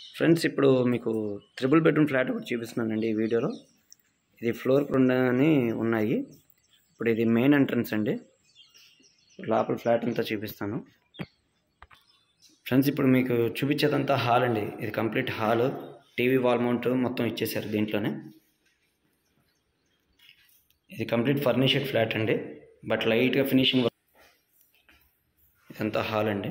friends ఇప్పుడు మీకు triple bedroom flat ఒకటి చూపిస్తున్నానండి ఈ వీడియోలో ఇది ఫ్లోర్ అని ఉన్నాయి ఇప్పుడు ఇది మెయిన్ ఎంట్రన్స్ అండి లోపల ఫ్లాట్ అంతా చూపిస్తాను ఫ్రెండ్స్ ఇప్పుడు మీకు చూపించేదంతా హాల్ అండి ఇది complete hall TV wall mount మొత్తం ఇచ్చేసారు దీంట్లోనే ఇది కంప్లీట్ ఫర్నిషడ్ ఫ్లాట్ అండి బట్ లైట్గా ఫినిషింగ్ ఇదంతా హాల్ అండి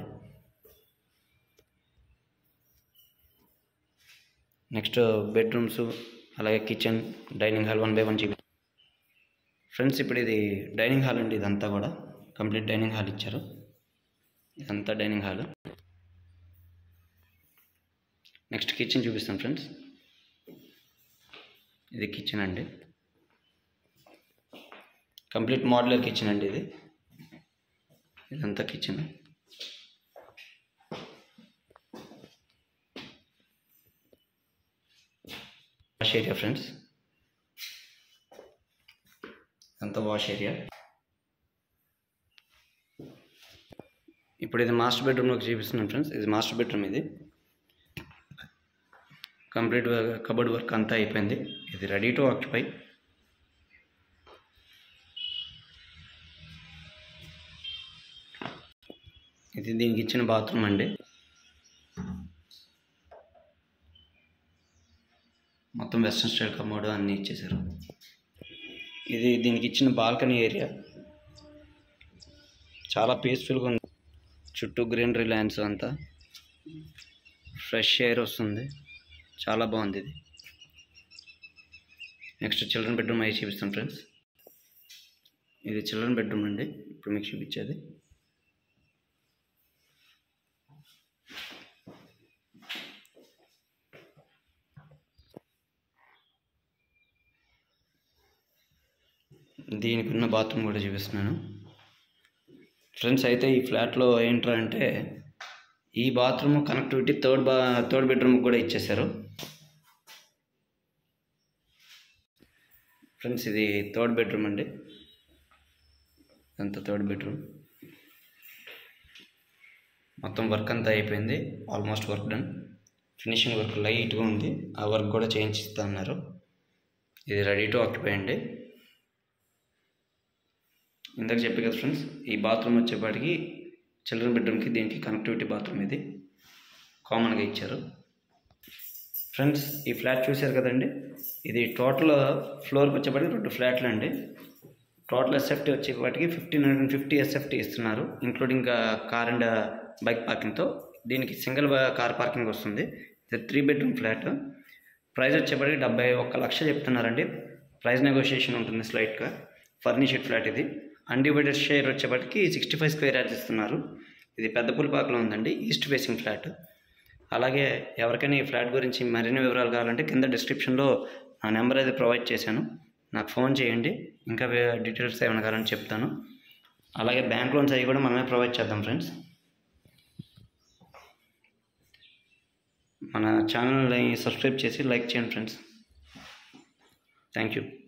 నెక్స్ట్ బెడ్రూమ్స్ అలాగే kitchen dining hall one by one చూపి ఫ్రెండ్స్ ఇప్పుడు ఇది డైనింగ్ హాల్ అండి ఇదంతా కూడా కంప్లీట్ డైనింగ్ హాల్ ఇచ్చారు ఇదంతా డైనింగ్ హాల్ నెక్స్ట్ కిచెన్ చూపిస్తాం ఫ్రెండ్స్ ఇది కిచెన్ అండి కంప్లీట్ మోడ్యులర్ కిచెన్ అండి ఇది ఇదంతా కిచెన్ వాష్ ఏరియా ఫ్రెండ్స్ అంతా వాష్ ఏరియా ఇప్పుడు ఇది మాస్టర్ బెడ్రూమ్లోకి చూపిస్తున్నాం ఫ్రెండ్స్ ఇది మాస్టర్ బెడ్రూమ్ ఇది కంప్లీట్ కబోర్డ్ వర్క్ అంతా అయిపోయింది ఇది రెడీ టు ఆక్యుపై ఇది దీనికి ఇచ్చిన బాత్రూమ్ అండి మొత్తం వెస్ట్రన్ స్టైల్ కమోడ్ అన్నీ ఇచ్చేసారు ఇది దీనికి ఇచ్చిన బాల్కనీ ఏరియా చాలా పీస్ఫుల్గా ఉంది చుట్టూ గ్రీనరీ ల్యాండ్స్ అంతా ఫ్రెష్ ఎయిర్ వస్తుంది చాలా బాగుంది ఇది నెక్స్ట్ చిల్డ్రన్ బెడ్రూమ్ అవి చూపిస్తాం ఫ్రెండ్స్ ఇది చిల్డ్రన్ బెడ్రూమ్ అండి ఇప్పుడు మీకు చూపించేది దీనికి ఉన్న బాత్రూమ్ కూడా చూపిస్తున్నాను ఫ్రెండ్స్ అయితే ఈ ఫ్లాట్లో ఏంట్రా అంటే ఈ బాత్రూమ్ కనెక్టివిటీ థర్డ్ బా థర్డ్ బెడ్రూమ్ కూడా ఇచ్చేసారు ఫ్రెండ్స్ ఇది థర్డ్ బెడ్రూమ్ అండి ఇదంతా థర్డ్ బెడ్రూమ్ మొత్తం వర్క్ అంతా అయిపోయింది almost work done finishing work లైట్గా ఉంది ఆ వర్క్ కూడా చేయించిస్తా అన్నారు ఇది రెడీ టు ఆక్యుపై అండి ఇందాక చెప్పి కదా ఫ్రెండ్స్ ఈ బాత్రూమ్ వచ్చేపాటికి చిల్డ్రన్ బెడ్రూమ్కి దీనికి కనెక్టివిటీ బాత్రూమ్ ఇది కామన్గా ఇచ్చారు ఫ్రెండ్స్ ఈ ఫ్లాట్ చూశారు కదండి ఇది టోటల్ ఫ్లోర్కి వచ్చేపాటికి రెండు ఫ్లాట్లు అండి టోటల్ ఎస్ఎఫ్టీ వచ్చేపాటికి ఫిఫ్టీన్ హండ్రెడ్ ఫిఫ్టీ ఎస్ఎఫ్టీ ఇస్తున్నారు ఇంక్లూడింగ్ కార్ అండ్ బైక్ పార్కింగ్తో దీనికి సింగిల్ కార్ పార్కింగ్ వస్తుంది ఇది త్రీ బెడ్రూమ్ ఫ్లాట్ ప్రైస్ వచ్చేప్పటికి డెబ్బై ఒక్క లక్ష చెప్తున్నారండి ప్రైస్ నెగోషియేషన్ ఉంటుంది స్లైట్గా ఫర్నిషడ్ ఫ్లాట్ ఇది అన్డివైడెడ్ షేర్ వచ్చేప్పటికి సిక్స్టీ ఫైవ్ స్క్వేర్ యార్డ్స్ ఇస్తున్నారు ఇది పెద్ద పులిపాకలో ఉందండి ఈస్ట్ ఫేసింగ్ ఫ్లాట్ అలాగే ఎవరికైనా ఈ ఫ్లాట్ గురించి మరిన్ని వివరాలు కావాలంటే కింద డిస్క్రిప్షన్లో నా నెంబర్ అయితే ప్రొవైడ్ చేశాను నాకు ఫోన్ చేయండి ఇంకా డీటెయిల్స్ ఏమైనా కావాలని చెప్తాను అలాగే బ్యాంక్ లోన్స్ అవి కూడా మనమే ప్రొవైడ్ చేద్దాం ఫ్రెండ్స్ మన ఛానల్ని సబ్స్క్రైబ్ చేసి లైక్ చేయండి ఫ్రెండ్స్ థ్యాంక్ యూ